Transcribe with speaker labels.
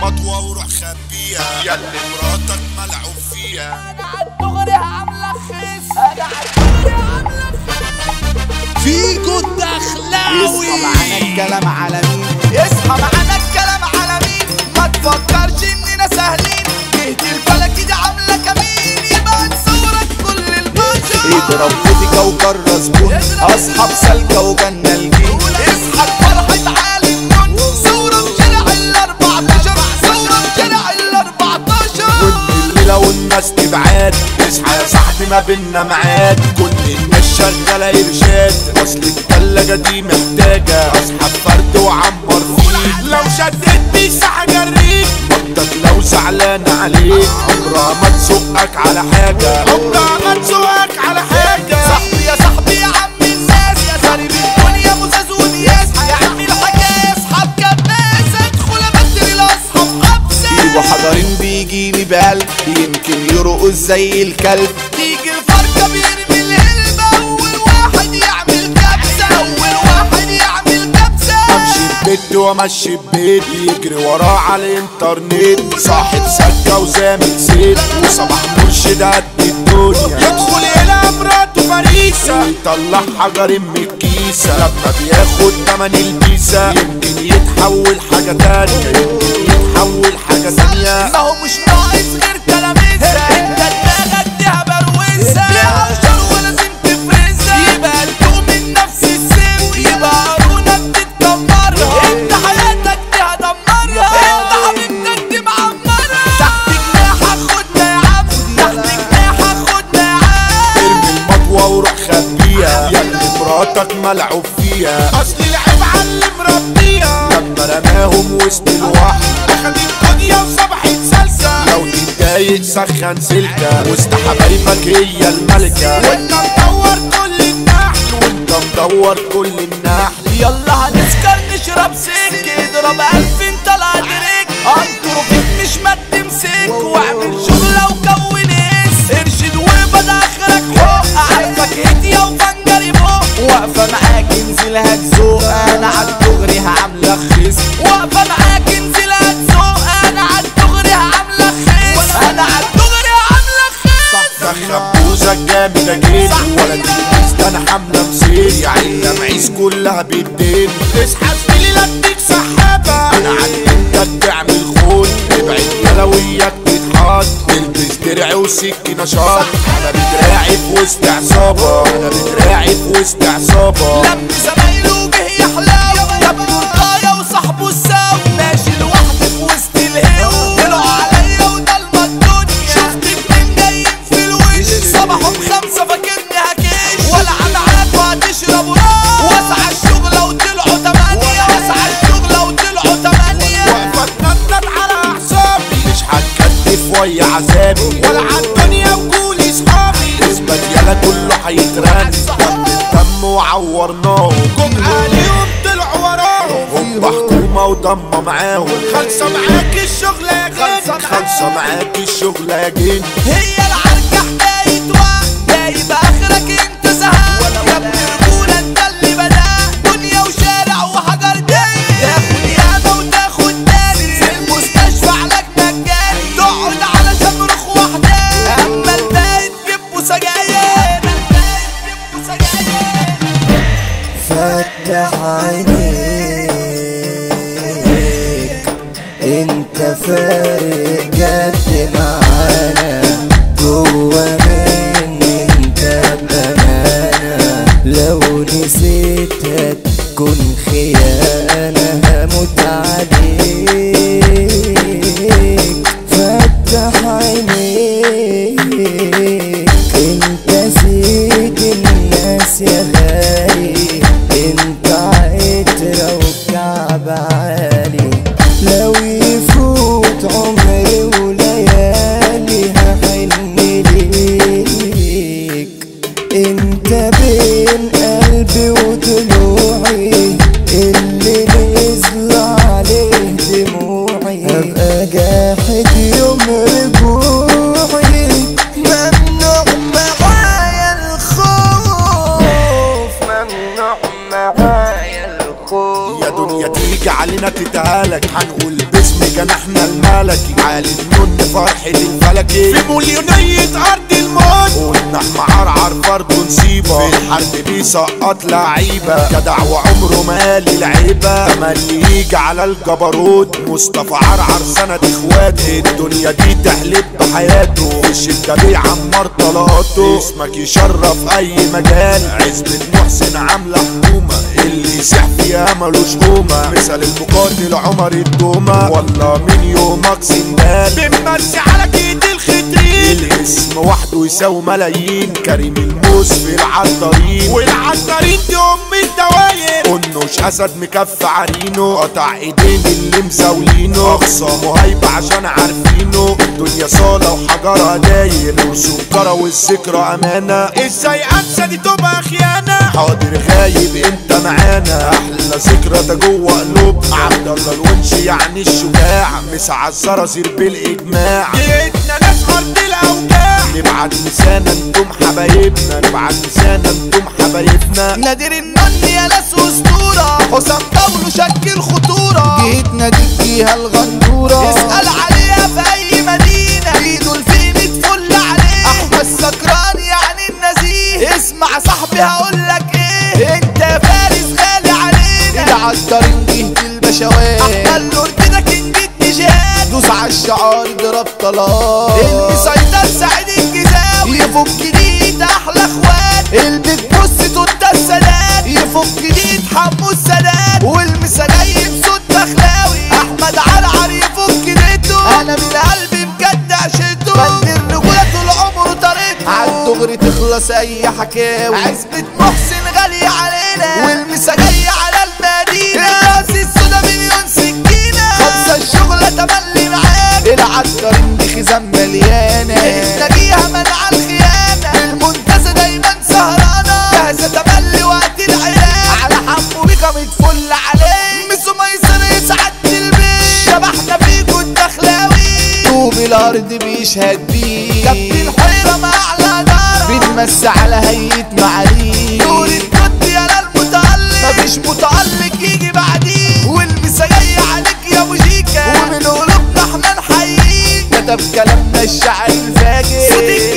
Speaker 1: المطوة وروح خبيها يا اللي مراتك ملعوب فيها
Speaker 2: انا عالدغري هعملك خيس انا عالدغري هعملك
Speaker 3: فيجو
Speaker 2: يصحى
Speaker 3: الدخلاوي
Speaker 2: معانا الكلام على مين يصحى معانا الكلام على مين ما تفكرش اننا سهلين جهد الفلك دي عامله كمين يبقى تصورك كل البشر
Speaker 4: اضرب فيديكا وكرس بون اصحاب سلكة وجنة الجين
Speaker 2: اصحى فرحة عالم كن ثورة في شارع ال 14 ثورة في شارع ال 14
Speaker 4: الليلة والناس تبعاد اصحى يا صاحبي ما بينا ميعاد كل الناس شغالة ارشاد اصل التلاجة دي محتاجة اسحب فرد وعمر فيك لو شديت بيسا هجريك بطك لو زعلان عليك عمرها ما تسوقك على حاجة عمرها ما تسوقك على حاجة
Speaker 2: صاحبي يا صاحبي يا عم الناس يا ساري الدنيا مزاز ونياس يا عم الحكاية اصحاب كباس ادخل ابدل الاصحاب حبسة
Speaker 4: يبقوا حجرين بيجيلي بقلب يمكن يرقص زي الكلب
Speaker 2: تيجي الفرقة بيرمي الهلبة أول واحد يعمل كبسة أول واحد يعمل كبسة
Speaker 4: امشي ببيت وامشي ببيت يجري وراه على الانترنت صاحب سكه وزامل زيت وصباح مرشد قد الدنيا يدخل يلعب مراته فريسه ويطلع حجر من الكيسه لما بياخد تمن البيسه يمكن يتحول حاجه تانية يمكن يتحول حاجه تانية
Speaker 2: ما هو مش ناقص غير كلاميسة انت دماغك دي هبروسة دي عشر ولازم تفرزها يبقى انتوا من نفس السن يبقى قارونة بتتكمرها انت حياتك دي هدمرها انت حبيبتك دي معمرها تحت جناحك خدنا يا عم تحت جناحك خدنا يا عم
Speaker 4: ارمي المطوة وروح خبيها يا اللي مراتك ملعوب فيها اصل العيب على اللي مربيها لما رماهم وسط الوحش اخد الدنيا وصبحت سلسة لو تتضايق سخن سلكة وسط حبايبك هي الملكة وانت مدور كل النحل وانت مدور كل النحل
Speaker 2: يلا هنسكر نشرب سك اضرب الف انت لا ادرك انطر فيك مش ما تمسك واعمل شغلة وكون اس ارشد وبدا اخرك حق عارفك هدية وفنجري فوق واقفة معاك انزل هتزوق انا عالدغري هعملك خس واقفة معاك انزل هتزوق انا عالدغري هعملك خس انا عالدغري هعملك خس
Speaker 4: ده خبوزك جامد اجين ولا تلبس ده انا حامله مسير يا عين معيش كلها بالدين تصحى في ليله اديك سحابه انا علمتك تعمل خون ابعد يا لو اياك تتحط تلبس درع وسكينه شاط انا بدراعي في وسط عصابه انا بدراعي في وسط عصابه
Speaker 2: لم زمايله جه يحلاو جاب مرقاية وصاحبه الساو ماشي لوحدي في وسط الهو طلعوا عليا وضلمة الدنيا شفت اتنين جايين في الوش صباحهم خمسة فاكرني هكش ولا معاك وهتشربوا نار واسعى الشغلة وطلعوا تمانية واسعى الشغلة وطلعوا تمانية
Speaker 4: واقفه تنطط على اعصابي مش هتكتف ويا عذابي ولا عالدنيا وقولي صحابي اثبت يالا كله هيترن دم الدم وعورناهم جم عليهم طلعوا وراهم هم حكومه وضمه معاهم خلصه معاك الشغل يا جن خلصه معاك الشغل يا جن
Speaker 2: هي العركة حكاية وقت جايب اخرك انت زهقان يا ابن رجولة انت اللي بدأ دنيا وشارع وحجر داير تاخد ياما وتاخد تاني في المستشفى علاج مجاني تقعد على شمرخ وحداني اما الباقي تجيبوا سجاير اما الباقي تجيبوا سجاير
Speaker 5: فتح عينيك انت فارق جد معانا جوا مني انت بأمانة لو نسيت هتكون خيانة هموت عليك فتح عينيك انت سيد الناس يا غالي انت عترة وكعب عالي لو يفوت عمري وليالي هحن ليك انت بين قلبي وضلوعي اللي نزل عليه دموعي هبقى جاحد يوم رجوعي ممنوع معايا الخوف ممنوع معايا الخوف
Speaker 4: يا دنيا تيجي علينا تتهالك هنقول باسم جناحنا الملكي عالي النون فرحة الفلكي في مليونية أرض الموت قلنا معرعر فرد نسيبه في الحرب بيسقط لعيبة جدع وعمره مالي العيبة تملي يجي على الجبروت مصطفى عرعر سند اخواته الدنيا دي تحلب بحياته في الشدة بيعمر طلاقاته اسمك يشرف اي مجال عزبة محسن عاملة حكومة اللي يسح فيها ملوش قومة مثل المقاتل عمر الدومة والله من يومك سندال بنمسي على جيد الخترين الاسم وحده يساوي ملايين كريم الموس في العطارين والعطارين دي ام الدواير قنوش اسد مكف عرينه قطع ايدين اللي مزاولينه اخصامه هيبة عشان عارفينه الدنيا صالة وحجرها داير وسكرة والذكرى امانة ازاي انسى دي تبقى خيانة حاضر غايب انت معانا احلى ذكرى ده جوه قلوبنا عبد الله الونش يعني الشجاع مسع الزرازير بالاجماع جيتنا ناس ارض الاوجاع نبعت لسانا انتم حبايبنا نبعت لسانا انتم حبايبنا
Speaker 2: نادر النن يا ناس اسطوره حسام طول شكل خطوره
Speaker 5: جيت ناديك فيها الغندورة
Speaker 2: اسال عليها في اي مدينه ايده الفين تفل عليه احمد سكران يعني النزيه اسمع صاحبي هقول لك ايه انت يا فارس غالي علينا
Speaker 5: العطارين جهة البشوات
Speaker 2: احمد لوردنا كينج التجاد
Speaker 5: دوس عالشعار ضرب طلاق
Speaker 2: المسيطر سعيد الجزاوي يفك جديد احلى اخوات البيج بوس توت السادات يفك جديد حمو السادات والمسجايب صوت بخلاوي احمد علعر يفك ديته انا من قلبي بجد عشته بند الرجوله طول عمره طريقته
Speaker 5: عالدغري تخلص اي حكاوي
Speaker 2: عزبة محسن غالية علينا والمسجاية على المدينة راس السودا مليون سكينة خمسة الشغلة تملي معاك
Speaker 5: العطارين دي خزان مليانة
Speaker 2: نلاقيها منع الخيانة المنتزه دايما سهرانة جاهزة تملي وقت العراق على حمو بيكا متفل عليه مسو ميسر يسعد البيت شبحنا فيكو الدخلاوي
Speaker 5: طوب الارض بيشهد بيه
Speaker 2: كابتن حيرة مع اعلى دارة
Speaker 5: بنمس على هيئة معاريف
Speaker 2: نور الكت يا المتألق مفيش متألق يجي بعديه والمسا جاية عليك يا ابو شيكا ومن قلوبنا احنا نحييك
Speaker 5: كتب كلامنا الشعر الفاجر
Speaker 2: صوتك